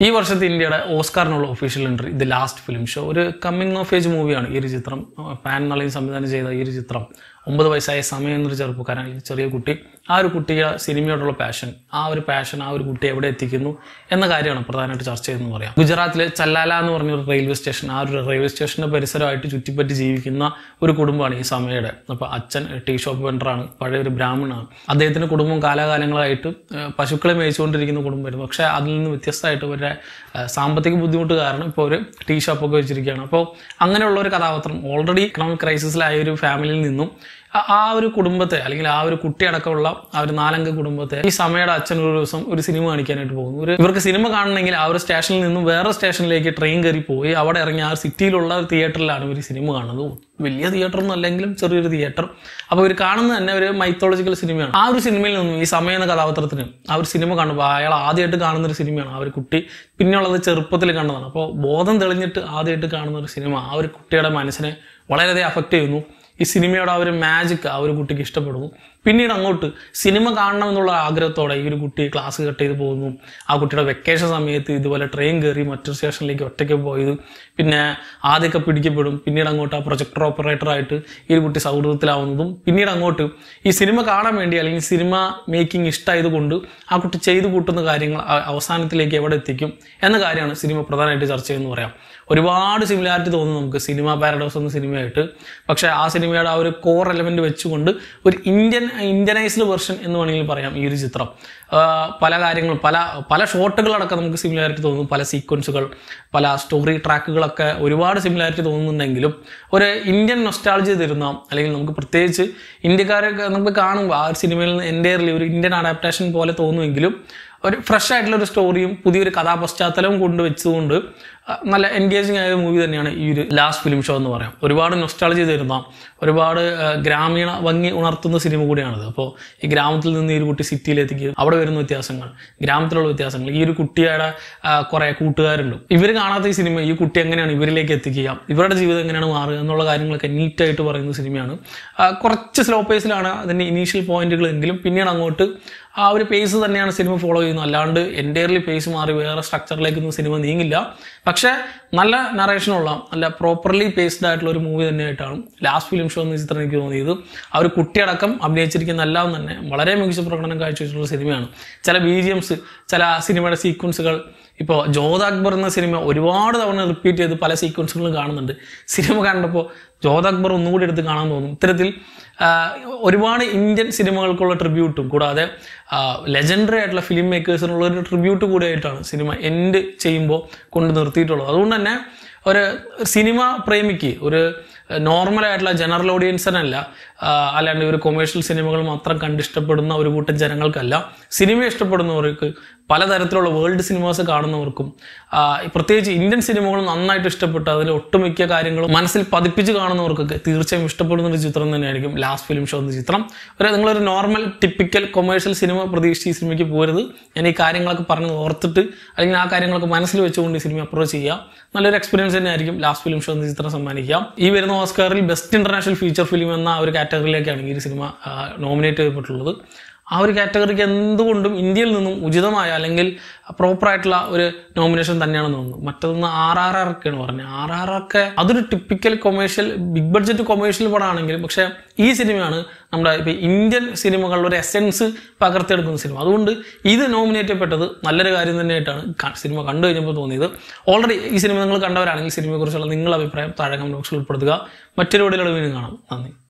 ഈ വർഷത്തെ ഇന്ത്യയുടെ ഓസ്കാറിനുള്ള official entry the last film show ഒരു കമ്മിങ് ഓഫ് ഏജ് മൂവിയാണ് ഈ ഒരു ചിത്രം പാൻ നളിൻ സംവിധാനം ചെയ്ത ഈ ഒരു ചിത്രം ഒമ്പത് വയസ്സായ സമയം എന്നൊരു ചെറുപ്പക്കാരൻ അല്ലെങ്കിൽ ചെറിയ കുട്ടി ആ ഒരു കുട്ടിയുടെ സിനിമയോടുള്ള പാഷൻ ആ ഒരു പാഷൻ ആ ഒരു കുട്ടി എവിടെ എത്തിക്കുന്നു എന്ന കാര്യമാണ് പ്രധാനമായിട്ട് ചർച്ച ചെയ്തെന്ന് പറയാം ഗുജറാത്തിലെ ചല്ലാല എന്ന് പറഞ്ഞ ഒരു റെയിൽവേ സ്റ്റേഷൻ ആ ഒരു റെയിൽവേ സ്റ്റേഷന്റെ പരിസരമായിട്ട് ചുറ്റിപ്പറ്റി ജീവിക്കുന്ന ഒരു കുടുംബമാണ് ഈ സമയയുടെ അപ്പോൾ അച്ഛൻ ടീ ഷോപ്പ് വെണ്ടറാണ് പഴയ ഒരു ബ്രാഹ്മണാണ് അദ്ദേഹത്തിന്റെ കുടുംബം കാലാകാലങ്ങളായിട്ട് ഏഹ്, പശുക്കളെ മേയിച്ചുകൊണ്ടിരിക്കുന്ന കുടുംബമായിരുന്നു പക്ഷേ അതിൽ നിന്ന് വ്യത്യസ്തമായിട്ട് ഇവരുടെ ഏഹ്, സാമ്പത്തിക ബുദ്ധിമുട്ട് കാരണം ഇപ്പോൾ ഒരു ടീ ഷോപ്പൊക്കെ വെച്ചിരിക്കുകയാണ് അപ്പോൾ അങ്ങനെയുള്ള ഒരു കഥാപാത്രം ഓൾറെഡി ഇക്കണോമിക് ക്രൈസിസിലായ ഒരു ഫാമിലിയിൽ നിന്നും ആ- ആ ഒരു കുടുംബത്തെ അല്ലെങ്കിൽ ആ ഒരു കുട്ടി അടക്കമുള്ള ആ ഒരു നാലംഗ കുടുംബത്തെ ഈ സമയയുടെ അച്ഛൻ ഒരു ദിവസം ഒരു സിനിമ കാണിക്കാനായിട്ട് പോകുന്നു ഒരു ഇവർക്ക് സിനിമ കാണണമെങ്കിൽ ആ ഒരു സ്റ്റേഷനിൽ നിന്നും വേറെ സ്റ്റേഷനിലേക്ക് ട്രെയിൻ കയറി പോയി അവിടെ ഇറങ്ങി ആ ഒരു സിറ്റിയിലുള്ള ഒരു തിയേറ്ററിലാണ് ഇവർ സിനിമ കാണുന്നത് വലിയ തിയേറ്റർ ഒന്നും അല്ലെങ്കിലും ചെറിയൊരു തിയേറ്റർ അപ്പോൾ ഇവർ കാണുന്നത് തന്നെ ഒരു മൈത്തോളജിക്കൽ സിനിമയാണ് ആ ഒരു സിനിമയിൽ നിന്നും ഈ സമയം എന്ന കഥാപാത്രത്തിന് ആ ഒരു സിനിമ കാണുമ്പോൾ അയാൾ ആദ്യമായിട്ട് കാണുന്ന ഒരു സിനിമയാണ് ആ ഒരു കുട്ടി പിന്നെയുള്ളത് ചെറുപ്പത്തിൽ കണ്ടതാണ് അപ്പോൾ ബോധം തെളിഞ്ഞിട്ട് ആദ്യമായിട്ട് കാണുന്ന ഒരു സിനിമ ആ ഒരു കുട്ടിയുടെ മനസ്സിനെ വളരെയധികം അഫക്റ്റ് ചെയ്യുന്നു ഈ സിനിമയുടെ ആ ഒരു മാജിക് ആ ഒരു കുട്ടിക്ക് ഇഷ്ടപ്പെടുന്നു പിന്നീട് അങ്ങോട്ട് സിനിമ കാണണം എന്നുള്ള ആഗ്രഹത്തോടെ ഈ ഒരു കുട്ടി ക്ലാസ് കട്ട് ചെയ്ത് പോകുന്നു ആ കുട്ടിയുടെ വെക്കേഷൻ സമയത്ത് ഇതുപോലെ ട്രെയിൻ കയറി മറ്റൊരു സ്റ്റേഷനിലേക്ക് ഒറ്റയ്ക്ക് പോയത് പിന്നെ ആദ്യമൊക്കെ പിടിക്കപ്പെടും പിന്നീട് അങ്ങോട്ട് ആ പ്രൊജക്ടർ ഓപ്പറേറ്ററായിട്ട് ഈ ഒരു കുട്ടി സൗഹൃദത്തിലാവുന്നതും പിന്നീട് അങ്ങോട്ട് ഈ സിനിമ കാണാൻ വേണ്ടി അല്ലെങ്കിൽ സിനിമ മേക്കിംഗ് ഇഷ്ടമായത് കൊണ്ട് ആ കുട്ടി ചെയ്തു കൂട്ടുന്ന കാര്യങ്ങൾ അ- അവസാനത്തിലേക്ക് എവിടെ എത്തിക്കും എന്ന കാര്യമാണ് സിനിമ പ്രധാനമായിട്ട് ചർച്ച ചെയ്യുന്നത് പറയാം ഒരുപാട് സിമിലാരിറ്റി തോന്നും നമുക്ക് സിനിമ പാരഡോസ് എന്ന സിനിമയായിട്ട് പക്ഷേ ആ സിനിമയുടെ ആ ഒരു കോർ എലമെന്റ് വെച്ചുകൊണ്ട് ഒരു ഇന്ത്യൻ ഇന്ത്യനൈസ്ഡ് വെർഷൻ എന്ന് വേണമെങ്കിൽ പറയാം ഈ ഒരു ചിത്രം ആ, പല കാര്യങ്ങളും പല പല ഷോട്ടുകളടക്കം നമുക്ക് സിമിലാരിറ്റി തോന്നും പല സീക്വൻസുകൾ പല സ്റ്റോറി ട്രാക്കുകളൊക്കെ ഒരുപാട് സിമിലാരിറ്റി തോന്നുന്നുണ്ടെങ്കിലും ഒരു ഇന്ത്യൻ നൊസ്റ്റാളജി തരുന്ന അല്ലെങ്കിൽ നമുക്ക് പ്രത്യേകിച്ച് ഇന്ത്യക്കാരൊക്കെ നമുക്ക് കാണുമ്പോൾ ആ ഒരു സിനിമയിൽ നിന്ന് എൻ്റയർലി ഒരു ഇന്ത്യൻ അഡാപ്റ്റേഷൻ പോലെ തോന്നുമെങ്കിലും ഒരു ഫ്രഷ് ആയിട്ടുള്ള ഒരു സ്റ്റോറിയും പുതിയൊരു കഥാപശ്ചാത്തലവും കൊണ്ടുവച്ചുകൊണ്ട് അഹ് നല്ല എൻഗേജിങ് ആയ മൂവി തന്നെയാണ് ഈ ഒരു ലാസ്റ്റ് ഫിലിം ഷോ എന്ന് പറയാം ഒരുപാട് നൊസ്റ്റാളജി തരുന്ന ഒരുപാട് അഹ് ഗ്രാമീണ ഭംഗി ഉണർത്തുന്ന സിനിമ കൂടിയാണിത് അപ്പോൾ ഈ ഗ്രാമത്തിൽ നിന്ന് ഈ ഒരു കുട്ടി സിറ്റിയിലെത്തിക്കുക അവിടെ വരുന്ന വ്യത്യാസങ്ങൾ ഗ്രാമത്തിലുള്ള വ്യത്യാസങ്ങൾ ഈ ഒരു കുട്ടിയുടെ അഹ് കുറെ കൂട്ടുകാരുണ്ട് ഇവർ കാണാത്ത ഈ സിനിമ ഈ കുട്ടി എങ്ങനെയാണ് ഇവരിലേക്ക് എത്തിക്കുക ഇവരുടെ ജീവിതം എങ്ങനെയാണ് മാറുക എന്നുള്ള കാര്യങ്ങളൊക്കെ നീറ്റായിട്ട് പറയുന്ന സിനിമയാണ് അഹ് കുറച്ച് സ്ലോ പേസിലാണ് അതിൻ്റെ ഇനീഷ്യൽ പോയിന്റുകൾ എങ്കിലും പിന്നീട് അങ്ങോട്ട് ആ ഒരു പേസ് തന്നെയാണ് സിനിമ ഫോളോ ചെയ്യുന്നത് അല്ലാണ്ട് എൻറ്റയർലി പേസ് മാറി വേറെ സ്ട്രക്ചറിലേക്കൊന്നും സിനിമ നീങ്ങില്ല പക്ഷേ നല്ല നറേഷനുള്ള നല്ല പ്രോപ്പർലി പേസ്ഡ് ആയിട്ടുള്ള ഒരു മൂവി തന്നെയായിട്ടാണ് ലാസ്റ്റ് ഫിലിം ഷോ എന്ന ചിത്രം എനിക്ക് തോന്നിയത് ആ ഒരു കുട്ടിയടക്കം അഭിനയിച്ചിരിക്കുന്ന എല്ലാം തന്നെ വളരെ മികച്ച പ്രകടനം കാഴ്ചവെച്ചിട്ടുള്ള സിനിമയാണ് ചില ബി ജി എംസ് ചില സിനിമയുടെ സീക്വൻസുകൾ ഇപ്പോൾ ജോധ അക്ബർ എന്ന സിനിമ ഒരുപാട് തവണ റിപ്പീറ്റ് ചെയ്ത് പല സീക്വൻസുകളും കാണുന്നുണ്ട് സിനിമ കണ്ടപ്പോൾ ജോധ അക്ബർ ഒന്നുകൂടി എടുത്ത് കാണാൻ തോന്നും ഇത്തരത്തിൽ ആ, ഒരുപാട് ഇന്ത്യൻ സിനിമകൾക്കുള്ള ട്രിബ്യൂട്ടും കൂടാതെ ലെജൻഡറി ആയിട്ടുള്ള ഫിലിം മേക്കേഴ്സിനുള്ള ഒരു ട്രിബ്യൂട്ട് കൂടിയായിട്ടാണ് സിനിമ എൻഡ് ചെയ്യുമ്പോൾ കൊണ്ട് നിർത്തിയിട്ടുള്ളത് അതുകൊണ്ട് തന്നെ ഒരു സിനിമ പ്രേമിക്ക് ഒരു നോർമൽ ആയിട്ടുള്ള ജനറൽ ഓഡിയൻസിനല്ല ആ, അല്ലാണ്ട് ഒരു കൊമേഴ്ഷ്യൽ സിനിമകൾ മാത്രം കണ്ടിഷ്ടപ്പെടുന്ന ഒരു കൂട്ടം ജനങ്ങൾക്കല്ല സിനിമ ഇഷ്ടപ്പെടുന്നവർക്ക് പലതരത്തിലുള്ള വേൾഡ് സിനിമാസ് കാണുന്നവർക്കും ആ, പ്രത്യേകിച്ച് ഇന്ത്യൻ സിനിമകൾ നന്നായിട്ട് ഇഷ്ടപ്പെട്ട് അതിൽ ഒട്ടുമിക്ക കാര്യങ്ങളും മനസ്സിൽ പതിപ്പിച്ച് കാണുന്നവർക്കൊക്കെ തീർച്ചയായും ഇഷ്ടപ്പെടുന്ന ഒരു ചിത്രം തന്നെയായിരിക്കും ലാസ്റ്റ് ഫിലിം ഷോ എന്ന ചിത്രം ഒരു നിങ്ങളൊരു നോർമൽ ടിപ്പിക്കൽ കൊമേഴ്ഷ്യൽ സിനിമ പ്രതീക്ഷിച്ച് ഈ സിനിമയ്ക്ക് പോരുത് ഞാൻ ഈ കാര്യങ്ങളൊക്കെ പറഞ്ഞ് ഓർത്തിട്ട് അല്ലെങ്കിൽ ആ കാര്യങ്ങളൊക്കെ മനസ്സിൽ വെച്ചുകൊണ്ട് ഈ സിനിമ അപ്രോച്ച് ചെയ്യുക നല്ലൊരു എക്സ്പീരിയൻസ് തന്നെയായിരിക്കും ലാസ്റ്റ് ഫിലിം ഷോ എന്ന ചിത്രം സമ്മാനിക്കാം ഈ വരുന്ന ഓസ്കാറിൽ ബെസ്റ്റ് ഇന്റർനാഷണൽ ഫീച്ചർ ഫിലിം എന്ന ആ ഒരു കാറ്റഗറിയിലേക്കാണ് ഈ ഒരു സിനിമ നോമിനേറ്റ് ചെയ്യപ്പെട്ടുള്ളത് ആ ഒരു കാറ്റഗറിക്ക് എന്തുകൊണ്ടും ഇന്ത്യയിൽ നിന്നും ഉചിതമായ അല്ലെങ്കിൽ പ്രോപ്പർ ആയിട്ടുള്ള ഒരു നോമിനേഷൻ തന്നെയാണെന്ന് തോന്നുന്നു മറ്റൊന്ന് ആർ ആർ ആർ ഒക്കെയാണ് പറഞ്ഞത് ആർ ആർ ഒക്കെ അതൊരു typical commercial big budget commercial പടമാണെങ്കിലും പക്ഷേ ഈ സിനിമയാണ് നമ്മുടെ ഇപ്പൊ ഇന്ത്യൻ സിനിമകളുടെ ഒരു എസെൻസ് പകർത്തിയെടുക്കുന്ന സിനിമ അതുകൊണ്ട് ഇത് നോമിനേറ്റ് ചെയ്യപ്പെട്ടത് നല്ലൊരു കാര്യം തന്നെയായിട്ടാണ് ക- സിനിമ കണ്ടു കഴിഞ്ഞപ്പോൾ തോന്നിയത് ഓൾറെഡി ഈ സിനിമ നിങ്ങൾ കണ്ടവരാണെങ്കിൽ സിനിമയെക്കുറിച്ചുള്ള നിങ്ങളുടെ അഭിപ്രായം താഴെ കമന്റ് ബോക്സിൽ ഉൾപ്പെടുത്തുക മറ്റൊരു വീഡിയോയിലൂടെ വീണ്ടും കാണാം നന്ദി